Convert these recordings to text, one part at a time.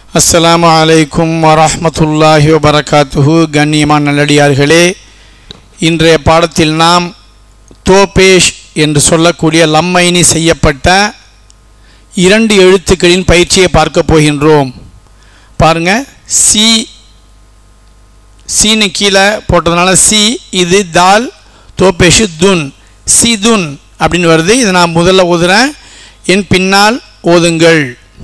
அஸ்ஸலாமு அலைக்கும் வரஹ்மத்துல்லாஹி வபரகாத்துஹு கண்ணியமான நல்லடியார்களே இன்றைய பாடத்தில் நாம் தோபேஷ் என்று சொல்லக்கூடிய லம்மைனி செய்யப்பட்ட இரண்டு எழுத்துக்களின் பயிற்சியை பார்க்க போகின்றோம் பாருங்க சி சீனு கீழே போட்டதுனால சி இது தால் தோபேஷு துன் சி துன் அப்படின்னு வருது இதை நான் முதல்ல ஓதுறேன் என் பின்னால் ஓதுங்கள்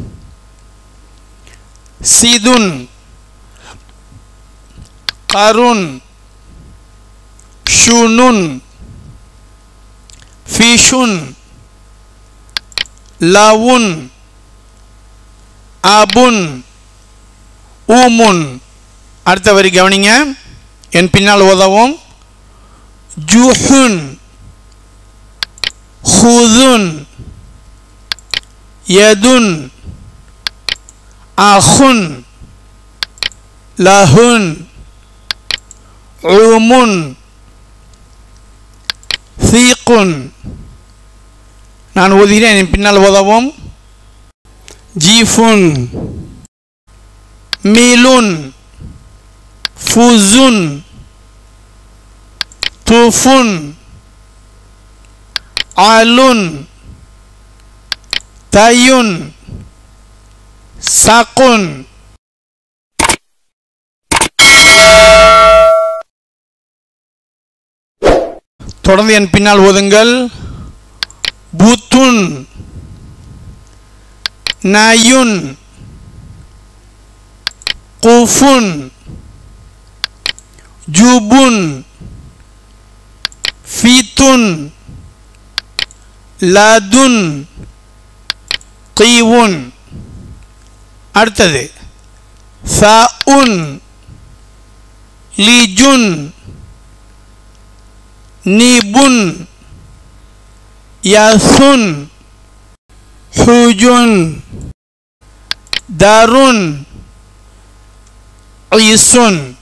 சிதுன் கருண் ஷுனுன் ஃபிஷுன் லவுன் அபுன் ஊமுன் அடுத்த வரி கவனிங்க என் பின்னால் உதவும் ஜுஹுன் ஹுதுன் யதுன் அஹுன் லஹுன் உமுன் சீக்குன் நான் ஓதுகிறேன் என் பின்னால் உதவும் ஜீஃபுன் மீலுன் ஃபுசுன் துஃபுன் ஆலுன் தயுன் சாக்குன் தொடர்ந்து என் பின்னால் ஓதுங்கள் பூத்துன் நயுன் குஃபுன் ஜுபுன் ஃபீத்துன் லதுன் கீவுன் அடுத்தது சஉன் லிஜுன் நிபுன் யசுன் ஹுஜுன் தருன் இசுன்